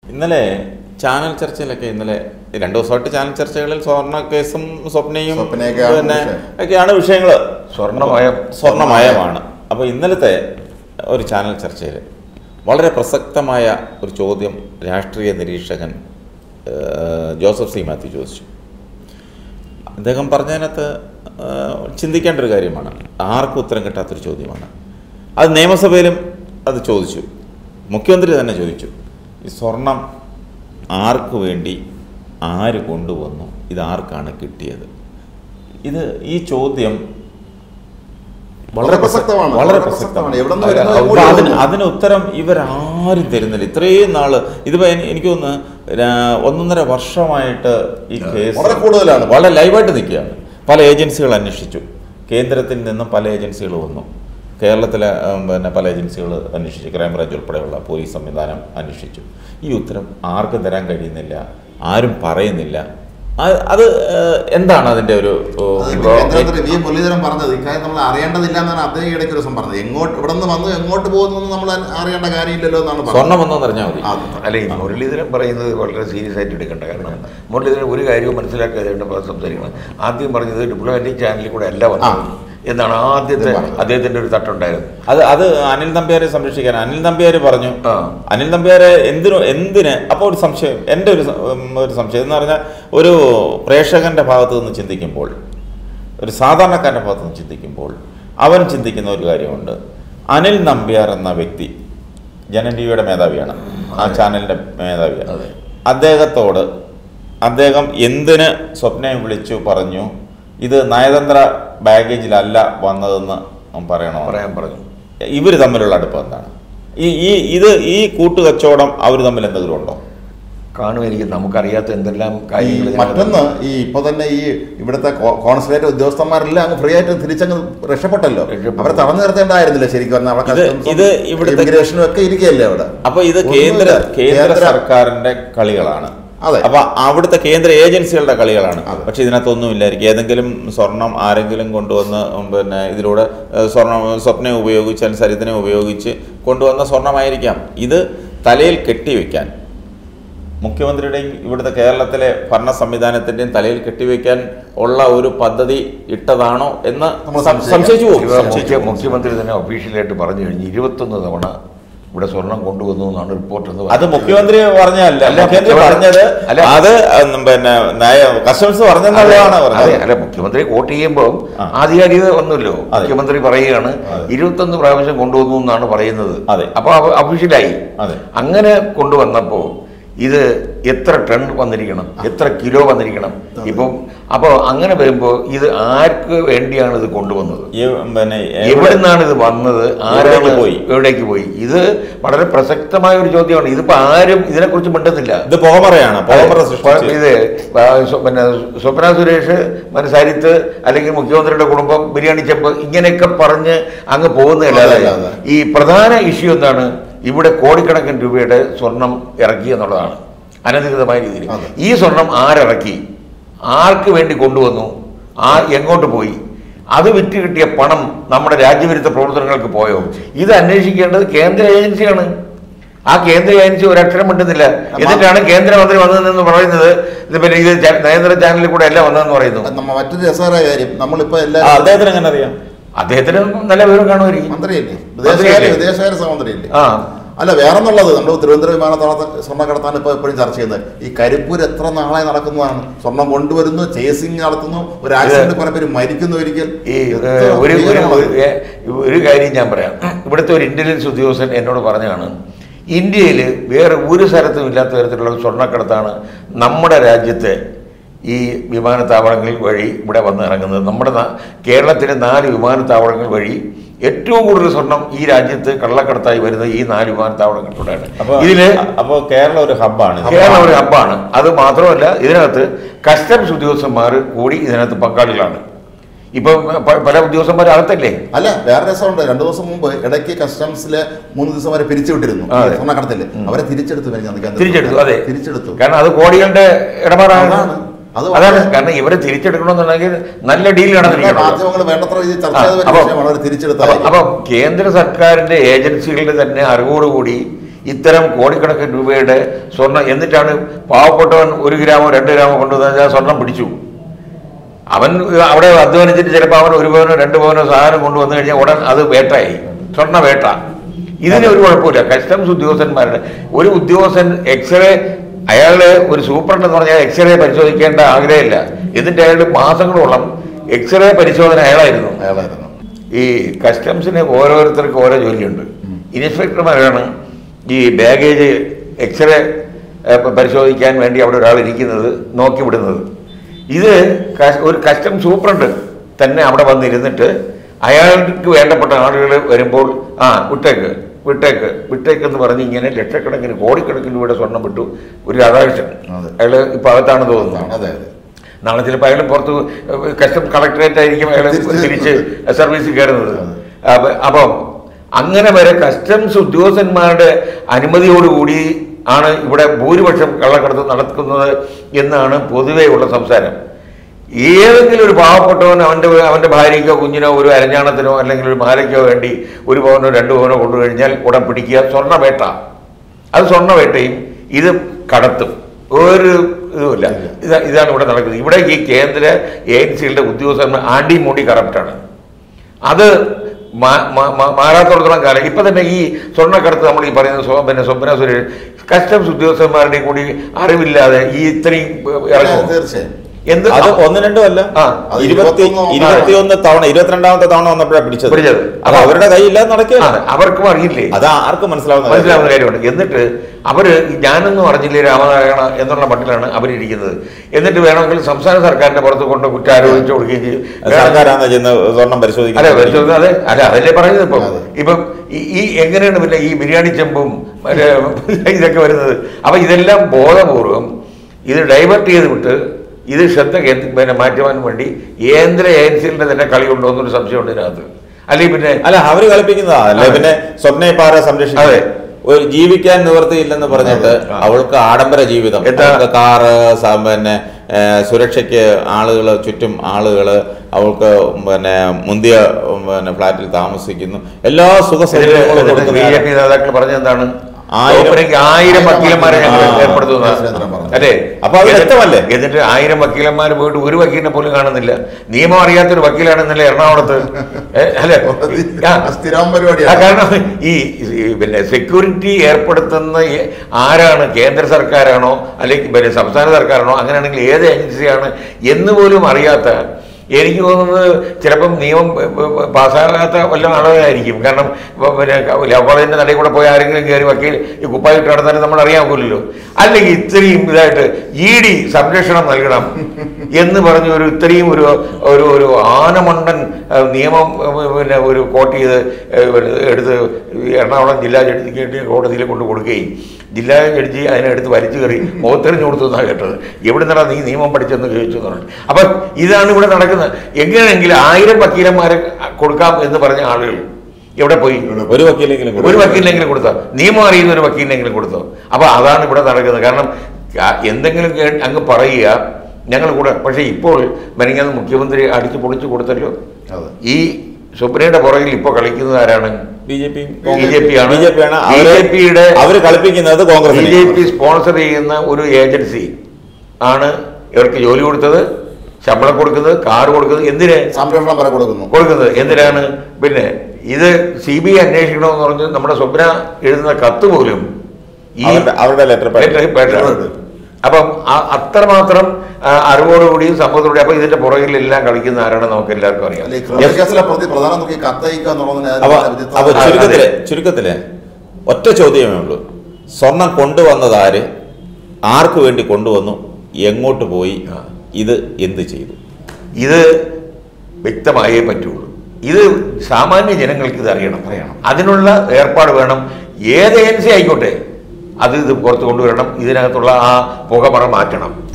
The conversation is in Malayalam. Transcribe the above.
ഇന്നലെ ചാനൽ ചർച്ചയിലൊക്കെ ഇന്നലെ രണ്ടു ദിവസമായിട്ട് ചാനൽ ചർച്ചകളിൽ സ്വർണ്ണ കേസും സ്വപ്നയും സ്വപ്നയൊക്കെയാണ് പിന്നെ വിഷയം. ഒക്കെയാണ് വിഷയങ്ങൾ സ്വർണ്ണമയം സ്വർണ്ണമയമാണ് അപ്പോൾ ഇന്നലത്തെ ഒരു ചാനൽ ചർച്ചയിൽ വളരെ പ്രസക്തമായ ഒരു ചോദ്യം രാഷ്ട്രീയ നിരീക്ഷകൻ ഏഹ്, ജോസഫ് സി മാത്യു ചോദിച്ചു അദ്ദേഹം പറഞ്ഞതിനകത്ത് ഏഹ്, ചിന്തിക്കേണ്ട ഒരു കാര്യമാണ് ആർക്കും ഉത്തരം കിട്ടാത്തൊരു ചോദ്യമാണ് അത് നിയമസഭയിലും അത് ചോദിച്ചു മുഖ്യമന്ത്രി തന്നെ ചോദിച്ചു ഈ സ്വർണം ആർക്ക് വേണ്ടി ആര് കൊണ്ടുവന്നു ഇത് ആർക്കാണ് കിട്ടിയത് ഇത് ഈ ചോദ്യം വളരെ പ്രസക്തമാണ്. വളരെ വളരെ പ്രസക്തമാണ് പ്രസക്തമാണ്. എവിടുന്ന് അല്ല, വരുന്നത് അപ്പൊ പോലും അതിന് അറിയില്ല. അതിന് ഉത്തരം ഇവരാരും തരുന്നില്ല ഇത്രയും നാള് ഇതിപ്പോ എനി- എനിക്ക് തോന്നുന്നു രാ- ഒന്നൊന്നര വർഷമായിട്ട് ഈ കേസ് വളരെ കൂടുതലാണ്. വളരെ ലൈവായിട്ട് നിൽക്കുകയാണ് പല ഏജൻസികൾ അന്വേഷിച്ചു കേന്ദ്രത്തിൽ നിന്നും പല ഏജൻസികൾ വന്നു കേരളത്തിലെ ഉം, പിന്നെ പല ഏജൻസികൾ അന്വേഷിച്ചു ക്രൈംബ്രാഞ്ച് ഉൾപ്പെടെയുള്ള പോലീസ് സംവിധാനം അന്വേഷിച്ചു ഈ ഉത്തരം ആർക്കും തരാൻ കഴിയുന്നില്ല ആരും പറയുന്നില്ല അത് അത് ഏഹ്, എന്താണ് അതിന്റെ ഒരു അത് ഏഹ്, ഇപ്പോ കേന്ദ്രമന്ത്രി വി മുരളീധരൻ പറഞ്ഞത് ഇക്കാര്യം നമ്മൾ അറിയേണ്ടതില്ല എന്നാണ് അദ്ദേഹം ഇടയ്ക്ക് ഒരു ദിവസം പറഞ്ഞത് എങ്ങോട്ട് ഇവിടെ നിന്ന് വന്ന് എങ്ങോട്ട് പോകുന്നു നമ്മൾ അറിയേണ്ട കാര്യമില്ലല്ലോ എന്നാണ് പറഞ്ഞത് സ്വർണം വന്നോന്ന് അറിഞ്ഞാൽ മതി ആ, അല്ല ഈ മുരളീധരൻ പറയുന്നത് വളരെ സീരിയസ് ആയിട്ട് എടുക്കേണ്ട കാരണം മുരളീധരൻ ഒരു കാര്യവും മനസ്സിലാക്കാതെ സംസാരിക്കണം ആദ്യം പറഞ്ഞത് ഡിപ്ലോമാറ്റിക് ചാനലിൽ കൂടെ അല്ല വന്നത് എന്നാണ് ആദ്യത്തെ ഇത് പറഞ്ഞത്. അദ്ദേഹത്തിന്റെ ഒരു തട്ടുണ്ടായിരുന്നു അത് അത് അനിൽ നമ്പ്യാരെ സംരക്ഷിക്കാൻ അനിൽ നമ്പ്യാര് പറഞ്ഞു ആ. അനിൽ നമ്പ്യാരെ എന്തിനു എന്തിന് അപ്പോൾ ഒരു സംശയം എൻ്റെ ഒരു സ- ഉം, ഒരു സംശയം എന്ന് പറഞ്ഞാൽ ഒരു പ്രേക്ഷകന്റെ ഭാഗത്ത് നിന്ന് ചിന്തിക്കുമ്പോൾ ഒരു സാധാരണക്കാരൻ്റെ ഭാഗത്ത് നിന്ന് ചിന്തിക്കുമ്പോൾ അവൻ ചിന്തിക്കുന്ന ഒരു കാര്യമുണ്ട് അനിൽ നമ്പ്യാർ എന്ന വ്യക്തി ജനൻ ടി വിയുടെ മേധാവിയാണ് ആ ചാനലിൻ്റെ മേധാവിയാണ് അതെ. അദ്ദേഹത്തോട് അദ്ദേഹം എന്തിന് സ്വപ്നയെ വിളിച്ചു പറഞ്ഞു ഇത് നയതന്ത്ര ബാഗേജിലല്ല വന്നതെന്ന് പറയണോ പറയാൻ പറഞ്ഞു ഇവർ തമ്മിലുള്ള അടുപ്പം എന്താണ് ഈ ഈ ഇത് ഈ കൂട്ടുകച്ചവടം അവർ തമ്മിൽ എന്തെങ്കിലും ഉണ്ടോ കാണുമായിരിക്കും നമുക്കറിയാത്ത എന്തെല്ലാം ഈ കാര്യങ്ങൾ ഇതിനകത്ത് മറ്റൊന്ന് ഈ ഇപ്പൊ തന്നെ ഈ ഇവിടുത്തെ കോ- കോൺസുലേറ്റ് ഉദ്യോഗസ്ഥന്മാരെല്ലാം അങ്ങ് ഫ്രീ ആയിട്ട് തിരിച്ചങ്ങ് രക്ഷപ്പെട്ടല്ലോ രക്ഷപ്പെട്ടു. അവരെ തടഞ്ഞു നിർത്തേണ്ടായിരുന്നില്ല ശരിക്കും പറഞ്ഞാൽ അവിടെ ഇത് customs ഉം ഇത് ഇവിടുത്തെ- ഇമിഗ്രേഷനും ഒക്കെ ഇരിക്കുകയല്ലേ അവിടെ അപ്പൊ ഇത് ഒന്നുമില്ല. കേന്ദ്ര കേന്ദ്ര കേന്ദ്ര- സർക്കാരിന്റെ കളികളാണ് അതെ. അപ്പൊ അവിടുത്തെ കേന്ദ്ര ഏജൻസികളുടെ കളികളാണ് അതെ. പക്ഷെ ഇതിനകത്തൊന്നും ഇല്ലായിരിക്കും ഏതെങ്കിലും സ്വർണം ആരെങ്കിലും കൊണ്ടുവന്ന് ഉം പിന്നെ ഇതിലൂടെ ഏഹ്, സ്വർണം സ്വപ്നം ഉപയോഗിച്ച് അല്ലെങ്കിൽ സരിത്തിനെ ഉപയോഗിച്ച് കൊണ്ടുവന്ന സ്വർണമായിരിക്കാം ഇത് തലയിൽ കെട്ടിവെക്കാൻ മുഖ്യമന്ത്രിയുടെയും ഇവിടുത്തെ കേരളത്തിലെ ഭരണ സംവിധാനത്തിന്റെയും തലയിൽ കെട്ടിവെക്കാൻ ഉള്ള ഒരു പദ്ധതി ഇട്ടതാണോ എന്ന് നമ്മൾ സം- സംശയിക്കാം. സംശയിച്ചു പോകും ഇവ സംശയിച്ചു മുഖ്യ- പോകും. മുഖ്യമന്ത്രി തന്നെ ഒഫീഷ്യലായിട്ട് പറഞ്ഞു കഴിഞ്ഞു ഇരുപത്തൊന്ന് തവണ ഇവിടെ സ്വർണം കൊണ്ടുവന്നു എന്നാണ് റിപ്പോർട്ട് എന്ന് അത് പറഞ്ഞത്. മുഖ്യമന്ത്രി പറഞ്ഞല്ല അല്ല, മുഖ്യമന്ത്രി മുഖ്യമന്ത്രി- പറഞ്ഞത് അല്ല. അത് ഉം, പിന്നെ നയ- കസ്റ്റംസ് പറഞ്ഞെന്നുള്ളതാണ് അതെ, പറഞ്ഞത് അല്ല മുഖ്യമന്ത്രി വോട്ട് ചെയ്യുമ്പോൾ ആ. ആധികാരികത വന്നല്ലോ അതെ. മുഖ്യമന്ത്രി പറയുകയാണ് അതെ. ഇരുപത്തൊന്ന് പ്രാവശ്യം കൊണ്ടുവന്നു എന്നാണ് പറയുന്നത് അതെ. അപ്പൊ ഒഫീഷ്യലായി അതെ. അങ്ങനെ കൊണ്ടുവന്നപ്പോ ഇത് എത്ര ടൺ വന്നിരിക്കണം എത്ര കിലോ വന്നിരിക്കണം ഇപ്പം അപ്പോൾ അങ്ങനെ വരുമ്പോൾ ഇത് ആർക്ക് വേണ്ടിയാണ് ഇത് കൊണ്ടുവന്നത് ഈ, പിന്നെ എവിടെ നിന്നാണ് ഇത് വന്നത് ആരാണ് എവിടേക്ക് പോയി? എവിടേക്ക് പോയി ഇത് വളരെ പ്രസക്തമായ ഒരു ചോദ്യമാണ് ഇതിപ്പോ ആരും ഇതിനെക്കുറിച്ച് മിണ്ടുന്നില്ല ഇത് പോമറയാണ് പോമറ സൃഷ്ടിച്ച് ഇത് ആ, സ്വ- പിന്നെ സ്വപ്ന സുരേഷ് പിന്നെ സരിത്ത് അല്ലെങ്കിൽ മുഖ്യമന്ത്രിയുടെ കുടുംബം ബിരിയാണി ചെമ്പ് ഇങ്ങനെയൊക്കെ പറഞ്ഞ് അങ്ങ് പോകുന്നതല്ലാതെ അതെ, അതെ. ഈ പ്രധാന ഇഷ്യൂ എന്താണ് ഇവിടെ കോടിക്കണക്കിന് രൂപയുടെ സ്വർണം ഇറക്കി എന്നുള്ളതാണ് അനധികൃതമായ രീതിയിൽ അതെ. ഈ സ്വർണം ആരിറക്കി ആർക്ക് വേണ്ടി കൊണ്ടുവന്നു ആ എങ്ങോട്ട് പോയി അത് വിറ്റ് കിട്ടിയ പണം നമ്മുടെ രാജ്യവിരുദ്ധ പ്രവർത്തനങ്ങൾക്ക് പോയോ ഇത് അന്വേഷിക്കേണ്ടത് കേന്ദ്ര ഏജൻസിയാണ് ആ കേന്ദ്ര ഏജൻസി ഒരക്ഷരം മിണ്ടുന്നില്ല എന്നിട്ടാണ് കേന്ദ്രമന്ത്രി വന്നതെന്ന് പറയുന്നത് ഇത് പിന്നെ ഇത് ചാ- നയതന്ത്ര ചാനലിൽ കൂടെ അല്ല വന്നതെന്ന് പറയുന്നു നമ്മ മറ്റൊരു രസകരമായ കാര്യം നമ്മളിപ്പോ ആ, എല്ലാ അദ്ദേഹത്തിന് എങ്ങനെ അറിയാം അദ്ദേഹത്തിന് നല്ല വിവരം കാണുമായിരിക്കും മന്ത്രിയല്ലേ മന്ത്രിയല്ലേ? വിദേശകാര്യ വിദേശകാര്യ സഹമന്ത്രിയല്ലേ ആ അല്ല വേറെ എന്നുള്ളത് നമ്മൾ തിരുവനന്തപുരം വിമാനത്താവളത്തെ സ്വർണ്ണം കടത്താൻ ഇപ്പോൾ എപ്പോഴും ചർച്ച ചെയ്യുന്നത് ഈ കരിപ്പൂർ എത്ര നാളായി നടക്കുന്നതാണ് സ്വർണം കൊണ്ടുവരുന്നു ചേസിങ് നടത്തുന്നു ഒരു ആക്സിഡന്റ് കുറെ പേര് മരിക്കുന്നു ഒരിക്കൽ ഈ എത്ര ഏഹ്, ഒരു ഒരു ഭീകരമാണ്. ഒരു- ഏഹ്, ഒരു കാര്യം ഞാൻ പറയാം ഇവിടുത്തെ ഒരു ഇന്റലിജൻസ് ഉദ്യോഗസ്ഥൻ എന്നോട് പറഞ്ഞാണ് ഇന്ത്യയിൽ വേറെ ഒരു സ്ഥലത്തും ഇല്ലാത്ത തരത്തിലുള്ള ഒരു സ്വർണ്ണക്കടത്താണ് നമ്മുടെ രാജ്യത്തെ ഈ വിമാനത്താവളങ്ങൾ വഴി ഇവിടെ വന്ന് ഇറങ്ങുന്നത് നമ്മുടെ നാ- കേരളത്തിലെ നാല് വിമാനത്താവളങ്ങൾ വഴി ഏറ്റവും കൂടുതൽ സ്വർണം ഈ രാജ്യത്ത് കള്ളക്കടത്തായി വരുന്നത് ഈ നാല് വിമാനത്താവളങ്ങളിലൂടെയാണ് അപ്പൊ ഇതില് അപ്പൊ കേരളം ഒരു ഹബ്ബാണ് കേരളം ഒരു ഹബ്ബാണ് അത് മാത്രമല്ല ഇതിനകത്ത് കസ്റ്റംസ് ഉദ്യോഗസ്ഥന്മാർ കൂടി ഇതിനകത്ത് പങ്കാളികളാണ് ഇപ്പൊ പ- പല ഉദ്യോഗസ്ഥന്മാർ അകത്തല്ലേ അല്ല വേറെ രസമുണ്ട് രണ്ടു ദിവസം മുമ്പ് ഇടയ്ക്ക് കസ്റ്റംസിലെ മൂന്ന് ദിവസം വരെ പിരിച്ചുവിട്ടിരുന്നു ആ, അതെ. സ്വർണ്ണക്കടത്തില് അവരെ തിരിച്ചെടുത്തു മെനിഞ്ഞാന്ന് തിരിച്ചെടുത്തു അതെ തിരിച്ചെടുത്തു കാരണം അത് കോടികളുടെ ഇടപാടാണ് അതാണ്. അത് അതാണ് വളരെ- കാരണം ഇവരെ തിരിച്ചെടുക്കണമെന്നുണ്ടെങ്കിൽ നല്ല ഡീൽ നടന്നിരിക്കണം മാധ്യമങ്ങൾ വേണ്ടത്ര രീതിയിൽ ചർച്ച ചെയ്ത ഒരു അപ്പൊ- വിഷയമാണ് അവർ തിരിച്ചെടുത്ത അപ്പൊ- കാര്യം. അപ്പൊ കേന്ദ്ര സർക്കാരിന്റെ ഏജൻസികളുടെ തന്നെ അറിവോടുകൂടി ഇത്തരം കോടിക്കണക്കിന് രൂപയുടെ സ്വർണം എന്നിട്ടാണ് പാവപ്പെട്ടവൻ ഒരു ഗ്രാമോ രണ്ട് ഗ്രാമോ കൊണ്ടുവന്നാൽ ആ സ്വർണം പിടിച്ചു അവൻ അവിടെ അധ്വാനിച്ചിട്ട് ചിലപ്പോൾ അവൻ ഒരു പവനോ രണ്ട് പവനോ സാധനം കൊണ്ടുവന്നു കഴിഞ്ഞാൽ ഉടൻ അത് വേട്ടായി സ്വർണ്ണ വേട്ട ഇതിന് ഒരു കുഴപ്പമില്ല കസ്റ്റംസ് ഉദ്യോഗസ്ഥന്മാരുടെ ഒരു ഉദ്യോഗസ്ഥൻ എക്സ്റേ അയാള് ഒരു സൂപ്രണ്ട് എന്ന് പറഞ്ഞാൽ എക്സ്റേ പരിശോധിക്കേണ്ട ആഗ്രഹമില്ല എന്നിട്ട് അയാളുടെ മാസങ്ങളോളം എക്സ്റേ പരിശോധന അയാളായിരുന്നു അയാളായിരുന്നു ഈ കസ്റ്റംസിന് ഓരോരുത്തർക്കും ഓരോ ജോലിയുണ്ട് ഇൻസ്പെക്ടർമാരാണ് ഈ ബാഗേജ് എക്സ്റേ ഏഹ്, പരിശോധിക്കാൻ വേണ്ടി അവിടെ ഒരാൾ ഇരിക്കുന്നത് നോക്കി വിടുന്നത് ഇത് കസ്- ഒരു കസ്റ്റം സൂപ്രണ്ട് തന്നെ അവിടെ വന്നിരുന്നിട്ട് അയാൾക്ക് വേണ്ടപ്പെട്ട ആളുകൾ വരുമ്പോൾ ആ വിട്ടേക്ക് വിട്ടേക്ക് വിട്ടേക്ക് എന്ന് പറഞ്ഞ് ഇങ്ങനെ ലക്ഷക്കണക്കിന് കോടിക്കണക്കിന് രൂപയുടെ സ്വർണം വിട്ടു ഒരു രാധാകൃഷ്ണൻ അതെ. അയാൾ ഇപ്പൊ അകത്താണ് തോന്നുന്നത് അതെ അതെ നാളെ ചിലപ്പോൾ അയാൾ പുറത്ത് കസ്റ്റം കളക്ടറേറ്റ് ആയിരിക്കും അയാൾ തിരിച്ച് തിരിച്ച് സർവീസിൽ കയറുന്നത് അപ്പ- അപ്പം അങ്ങനെ വരെ കസ്റ്റംസ് ഉദ്യോഗസ്ഥന്മാരുടെ അനുമതിയോടുകൂടി ആണ് ഇവിടെ ഭൂരിപക്ഷം കള്ളക്കടത്ത് നടക്കുന്നത് എന്നാണ് പൊതുവെയുള്ള സംസാരം ഏതെങ്കിലും ഒരു പാവപ്പെട്ടവൻ അവൻ്റെ അവൻ്റെ ഭാര്യയ്ക്കോ കുഞ്ഞിനോ ഒരു അരഞ്ഞാണത്തിനോ അല്ലെങ്കിൽ ഒരു മാലയ്ക്കോ വേണ്ടി ഒരു പവനോ രണ്ട് പവനോ കൊണ്ടു കഴിഞ്ഞാൽ ഉടൻ പിടിക്കുക സ്വർണ്ണവേട്ട അത് സ്വർണ്ണവേട്ടയും ഇത് കടത്തും ഒരു ഇതുമില്ല ഇതാ ഇതാണ് ഇവിടെ നടക്കുന്നത് ഇവിടെ ഈ കേന്ദ്ര ഏജൻസികളുടെ ഉദ്യോഗസ്ഥന്മാർ ആണ്ടി മൂടി കറപ്റ്റാണ് അത് മാ- മാ- മാ- മാറാത്തോടത്തോളം കാലം ഇപ്പൊ തന്നെ ഈ സ്വർണ്ണക്കടത്ത് നമ്മൾ ഈ പറയുന്ന സ്വ- പിന്നെ സ്വപ്ന സുരേഷ് കസ്റ്റംസ് ഉദ്യോഗസ്ഥന്മാരുടെയും കൂടി അറിവില്ലാതെ ഈ ഇത്രയും ഇറങ്ങും തീർച്ചയായും എന്ത് അത് ഒന്ന് രണ്ടും അല്ല ആ, അത് ഇരുപത്തി ഇരുപത്തൊന്ന് ഇരുപത്തിയൊന്ന് തവണ ഇരുപത്തിരണ്ടാമത്തെ തവണ വന്നപ്പോഴാണ് പിടിച്ചത് പിടിച്ചത്. അപ്പൊ അവരുടെ കയ്യില്ലാതെ നടക്കില്ല ആ, അവർക്കും അറിയില്ലേ അത് ആർക്കും മനസ്സിലാവുന്ന മനസ്സിലാവുന്ന കാര്യം. കാര്യമുണ്ട് എന്നിട്ട് അവര് ഞാനൊന്നും അറിഞ്ഞില്ലേ രാമനാരായണ എന്നുള്ള മട്ടിലാണ് അവരിയ്ക്കുന്നത് എന്നിട്ട് വേണമെങ്കിൽ സംസ്ഥാന സർക്കാരിന്റെ പുറത്ത് കൊണ്ട് കുറ്റാരോപിച്ച് കൊടുക്കുകയും ചെയ്യും സർക്കാരാണ് ചെന്ന് സ്വർണം അതെ പരിശോധിക്കുന്നത് പരിശോധന അതെ അല്ല അതല്ലേ പറയുന്നത് ഇപ്പം അതെ. ഇപ്പം ഈ- ഈ എങ്ങനെയാണ് പിന്നെ ഈ ബിരിയാണി ചെമ്പും മറ്റേ ഇതൊക്കെ വരുന്നത് അപ്പൊ ഇതെല്ലാം ബോധപൂർവം ഇത് ഡൈവേർട്ട് ചെയ്ത് വിട്ട് ഇത് ശ്രദ്ധ കേന്ദ്ര പിന്നെ മാറ്റുവാൻ വേണ്ടി കേന്ദ്ര ഏജൻസികളുടെ തന്നെ കളി ഉണ്ടോ എന്നൊരു സംശയമുണ്ട് ഇതിനകത്ത് അല്ലെങ്കിൽ പിന്നെ അല്ല അവര് കളിപ്പിക്കുന്നതാ അല്ലെ അതെ. പിന്നെ സ്വപ്നയെ അതെ. സംരക്ഷിക്കും ഒരു ജീവിക്കാൻ നിവൃത്തിയില്ലെന്ന് പറഞ്ഞിട്ട് ആ. അവൾക്ക് ആഡംബര ജീവിതം എന്താ? അവൾക്ക് കാറ് സ- പിന്നെ ഏ, സുരക്ഷയ്ക്ക് ആളുകൾ ചുറ്റും ആളുകൾ അവൾക്ക് പിന്നെ മുന്തിയ ഉം, പിന്നെ ഫ്ലാറ്റിൽ താമസിക്കുന്നു എല്ലാ സുഖ സൗകര്യങ്ങളും ബി കൊടുക്കുന്ന ജെ പി നേതാക്കൾ പറഞ്ഞെന്താണ് ആയിരം- ഓപ്പണിംഗ് ആയിരം വക്കീലന്മാരെ ഞങ്ങൾ ആ. ഏർപ്പെടുത്തുന്ന സുരേന്ദ്രൻ പറഞ്ഞു. അല്ലേ അപ്പൊ അത് എന്നിട്ട് വ്യക്തമല്ലേ? എന്നിട്ട് ആയിരം വക്കീലന്മാർ പോയിട്ട് ഒരു വക്കീലിനെ പോലും കാണുന്നില്ല നിയമം അറിയാത്തൊരു വക്കീലാണെന്നല്ലേ എറണാകുളത്ത് ഏ, അല്ലേ ആ. സ്ഥിരം ആ, പരിപാടിയാണ് കാരണം ഈ ഈ പിന്നെ സെക്യൂരിറ്റി ഏർപ്പെടുത്തുന്ന ഈ ആരാണ് കേന്ദ്ര സർക്കാരാണോ അല്ലെങ്കിൽ പിന്നെ സംസ്ഥാന സർക്കാരാണോ അങ്ങനെയാണെങ്കിൽ ഏത് ഏജൻസിയാണ് എന്ന് പോലും അറിയാത്ത എനിക്ക് തോന്നുന്നത് ചിലപ്പം നിയമം പ- പ- പാസ്സാകാത്ത വല്ല ആളുകളായിരിക്കും കാരണം ഇപ്പൊ പിന്നെ ലോ കോളേജിന്റെ നടയിൽ കൂടെ പോയി ആരെങ്കിലും കയറി വക്കീൽ ഈ കുപ്പായിട്ട് നടന്നാലും നമ്മൾ അറിയാൻ പോലല്ലോ അല്ലെങ്കിൽ ഇത്രയും ഇതായിട്ട് ഇ ഡി സംരക്ഷണം നൽകണം എന്ന് പറഞ്ഞ ഒരു ഇത്രയും ഒരു ഒരു ഒരു ആനമണ്ടൻ ആ, നിയമം ആ, പിന്നെ ഒരു കോട്ട് ചെയ്ത് ആ, പിന്നെ എടുത്ത് ഈ എറണാകുളം ജില്ലാ ജഡ്ജി കോടതിയിൽ കൊണ്ട് കൊടുക്കുകയും ജില്ലാ ജഡ്ജി അതിനെടുത്ത് വലിച്ചു കയറി മുഖത്തെറിഞ്ഞു കൊടുത്തു എന്നാണ് കേട്ടത് എവിടെ നിന്നാണ് നീ നിയമം പഠിച്ചെന്ന് ചോദിച്ചു എന്ന് പറഞ്ഞു അപ്പൊ ഇതാണ് ഇവിടെ നടക്കുന്നത് എങ്ങനെയെങ്കിലും ആയിരം വക്കീലന്മാരെ കൊടുക്കാം എന്ന് പറഞ്ഞ ആളുകൾ എവിടെ പോയി ഒരു വക്കീലെങ്കിലും കൊടുക്കും. ഒരു വക്കീലിനെങ്കിലും കൊടുത്തോ നിയമം അറിയുന്ന ഒരു വക്കീലിനെങ്കിലും കൊടുത്തോ അപ്പൊ അതാണ് ഇവിടെ നടക്കുന്നത് കാരണം ആ, എന്തെങ്കിലും കേ- അങ്ങ് പറയുക ഞങ്ങൾ കൂടെ പക്ഷേ ഇപ്പോൾ മെനങ്ങാന്ന് മുഖ്യമന്ത്രി അടിച്ചു പൊളിച്ചു കൊടുത്തല്ലോ അതെ ഈ സുപ്രീയുടെ പുറകിൽ ഇപ്പോൾ കളിക്കുന്നത് ആരാണ് B J P B J P ആണ് ബി ജെ പി ആണ് ബി അവര് ജെ പിയുടെ അവര് കളിപ്പിക്കുന്നത് ബി കോൺഗ്രസിനെ ജെ പി സ്പോൺസർ ചെയ്യുന്ന ഒരു ഏജൻസി ആണ് ഇവർക്ക് ജോലി കൊടുത്തത് ശമ്പളം കൊടുക്കുന്നത് കാർ കൊടുക്കുന്നത് എന്തിന് സംരക്ഷണം വരെ കൊടുക്കുന്നു കൊടുക്കുന്നത് എന്തിനാണ് പിന്നെ ഇത് സി ബി ഐ അന്വേഷിക്കണമെന്ന് പറഞ്ഞ് നമ്മുടെ സ്വപ്ന എഴുതുന്ന കത്ത് പോലും ഈ അവരുടെ അവരുടെ ലെറ്റർ ലെറ്ററിൽ പേട്ടാണ്. അപ്പം ആ- അത്രമാത്രം ആ, അറിവോടുകൂടിയും സമ്മതത്തോടെ അപ്പൊ ഇതിന്റെ പുറകിലെല്ലാം കളിക്കുന്ന ആരാണെന്ന് നമുക്ക് എല്ലാവർക്കും അറിയാം അല്ലെ ക്രിമിനൽ കേസിലെ പ്രതി പ്രധാനമന്ത്രി കത്തയക്കുക എന്നുള്ളതിന് അപ്പൊ അതിന്റെ അപ്പൊ ആ, ചുരുക്കത്തില് അതെ. ചുരുക്കത്തില് ഒറ്റ ചോദ്യമേ ഉള്ളൂ സ്വർണം കൊണ്ടുവന്നതാര് ആർക്ക് വേണ്ടി കൊണ്ടുവന്നു എങ്ങോട്ട് പോയി ആ. ഇത് എന്ത് ചെയ്തു ഇത് വ്യക്തമായേ പറ്റുള്ളൂ ഇത് സാമാന്യ ജനങ്ങൾക്ക് ഇത് അറിയണം അറിയണം. അതിനുള്ള ഏർപ്പാട് വേണം ഏത് ഏജൻസി ആയിക്കോട്ടെ അത് ഇത് പുറത്ത് കൊണ്ടുവരണം ഇതിനകത്തുള്ള ആ പുകമറ മാറ്റണം